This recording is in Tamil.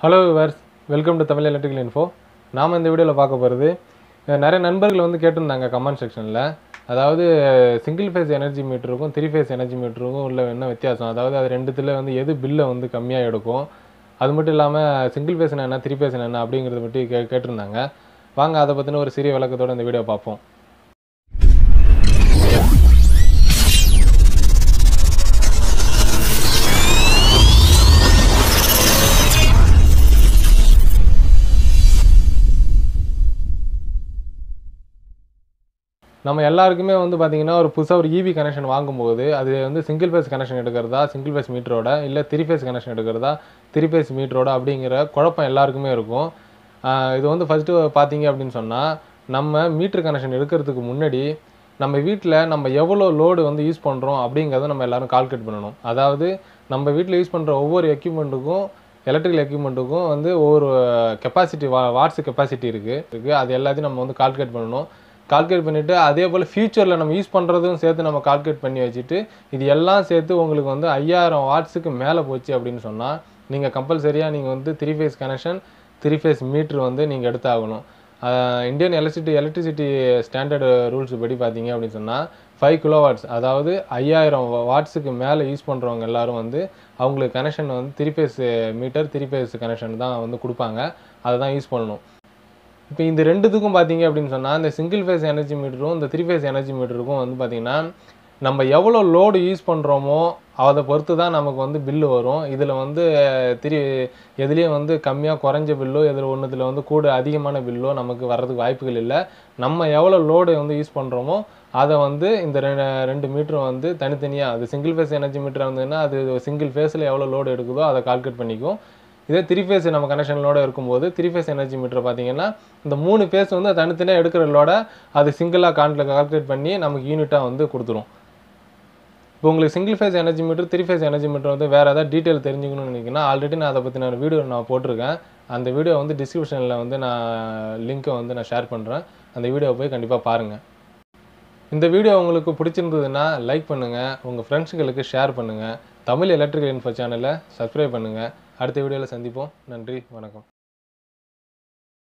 hello viewers welcome to Tamil electrical info நாம் இந்த வீடியோவில் பார்க்க போகிறது நிறைய நண்பர்கள் வந்து கேட்டிருந்தாங்க கமெண்ட் செக்ஷனில் அதாவது சிங்கிள் ஃபேஸ் எனர்ஜி மீட்டருக்கும் த்ரீ ஃபேஸ் எனர்ஜி மீட்டருக்கும் உள்ள என்ன வித்தியாசம் அதாவது அது ரெண்டுத்தில் வந்து எது பில்லை வந்து கம்மியாக எடுக்கும் அது மட்டும் இல்லாமல் சிங்கிள் ஃபேஸ் என்ன த்ரீ ஃபேஸ் என்ன அப்படிங்கிறத பற்றி கே கேட்டிருந்தாங்க வாங்க அதை பற்றின ஒரு சிறிய விளக்கத்தோட இந்த வீடியோ பார்ப்போம் நம்ம எல்லாருக்குமே வந்து பார்த்தீங்கன்னா ஒரு புதுசாக ஒரு இபி கனெக்ஷன் வாங்கும்போது அது வந்து சிங்கிள் ஃபேஸ் கனெக்ஷன் எடுக்கிறதா சிங்கிள் ஃபேஸ் மீட்டரோட இல்லை த்ரீ ஃபேஸ் கனெக்ஷன் எடுக்கிறதா த்ரீ ஃபேஸ் மீட்டரோட அப்படிங்கிற குழப்பம் எல்லாருக்குமே இருக்கும் ஆஹ் இது வந்து ஃபஸ்ட்டு பார்த்தீங்க அப்படின்னு சொன்னால் நம்ம மீட்டர் கனெக்ஷன் எடுக்கிறதுக்கு முன்னாடி நம்ம வீட்டில் நம்ம எவ்வளோ லோடு வந்து யூஸ் பண்ணுறோம் அப்படிங்கிறத நம்ம எல்லாரும் கால்குலேட் பண்ணணும் அதாவது நம்ம வீட்டில் யூஸ் பண்ணுற ஒவ்வொரு எக்யூப்மெண்ட்டுக்கும் எலக்ட்ரிக்கல் எக்யூப்மெண்ட்டுக்கும் வந்து ஒவ்வொரு கெப்பாசிட்டி வா வாட்ஸ் கெப்பாசிட்டி இருக்குது இருக்குது அது எல்லாத்தையும் நம்ம வந்து கால்குலேட் பண்ணணும் கால்குலேட் பண்ணிவிட்டு அதே போல் ஃப்யூச்சரில் நம்ம யூஸ் பண்ணுறதும் சேர்த்து நம்ம கால்குலேட் பண்ணி வச்சுட்டு இது எல்லாம் சேர்த்து உங்களுக்கு வந்து ஐயாயிரம் வாட்ஸுக்கு மேலே போச்சு அப்படின்னு சொன்னால் நீங்கள் கம்பல்சரியாக நீங்கள் வந்து three phase connection three phase meter வந்து நீங்கள் எடுத்தாகணும் ah Indian electricity electricity standard rules படி பார்த்தீங்க அப்படின்னு சொன்னால் ஃபைவ் கிலோ வாட்ஸ் அதாவது ஐயாயிரம் வாட்ஸுக்கு மேலே யூஸ் பண்ணுறவங்க எல்லாரும் வந்து அவங்களுக்கு கனெக்ஷன் வந்து three phase meter three phase connection தான் வந்து கொடுப்பாங்க அதை தான் யூஸ் பண்ணணும் இப்போ இந்த ரெண்டுத்துக்கும் பார்த்தீங்க அப்படின்னு சொன்னால் இந்த சிங்கிள் ஃபேஸ் எனர்ஜி மீட்டரும் இந்த த்ரீ ஃபேஸ் எனர்ஜி மீட்டருக்கும் வந்து பார்த்தீங்கன்னா நம்ம எவ்வளோ லோடு யூஸ் பண்ணுறோமோ அதை பொறுத்து தான் நமக்கு வந்து பில்லு வரும் இதில் வந்து திரி எதுலேயும் வந்து கம்மியாக குறைஞ்ச பில்லோ இதில் ஒன்றுத்தில் வந்து கூட அதிகமான பில்லோ நமக்கு வர்றதுக்கு வாய்ப்புகள் இல்லை நம்ம எவ்வளோ லோடு வந்து யூஸ் பண்ணுறோமோ அதை வந்து இந்த ரெண்டு ரெண்டு மீட்டரும் வந்து தனித்தனியாக அது சிங்கிள் ஃபேஸ் எனர்ஜி மீட்டர் இருந்ததுன்னா அது சிங்கிள் ஃபேஸில் எவ்வளோ லோடு எடுக்குதோ அதை கால்குலேட் பண்ணிக்கும் இதே த்ரீ ஃபேஸ் நம்ம கனெக்ஷனோட இருக்கும்போது த்ரீ ஃபேஸ் எனர்ஜி மீட்டர் பார்த்தீங்கன்னா இந்த மூணு ஃபேஸ் வந்து தனித்தனியாக எடுக்கிற லோட அது சிங்கிளாக கான்ட்ல கால்குலேட் பண்ணி நமக்கு யூனிட்டாக வந்து கொடுத்துரும் இப்போ உங்களுக்கு single phase energy meter three phase energy meter வந்து வேறு ஏதாவது டீட்டெயில் தெரிஞ்சுக்கணும்னு நினைக்கிறேன்னா ஆல்ரெடி நான் அதை பற்றின வீடியோ நான் போட்டிருக்கேன் அந்த வீடியோ வந்து டிஸ்கிரிப்ஷனில் வந்து நான் லிங்க்கை வந்து நான் ஷேர் பண்ணுறேன் அந்த வீடியோவை போய் கண்டிப்பாக பாருங்கள் இந்த வீடியோ உங்களுக்கு பிடிச்சிருந்ததுன்னா லைக் பண்ணுங்கள் உங்கள் ஃப்ரெண்ட்ஸுங்களுக்கு ஷேர் பண்ணுங்கள் தமிழ் எலக்ட்ரிக்கல் இன்ஃபோ சேனலை சப்ஸ்கிரைப் பண்ணுங்கள் அடுத்த வீடியோவில் சந்திப்போம் நன்றி வணக்கம்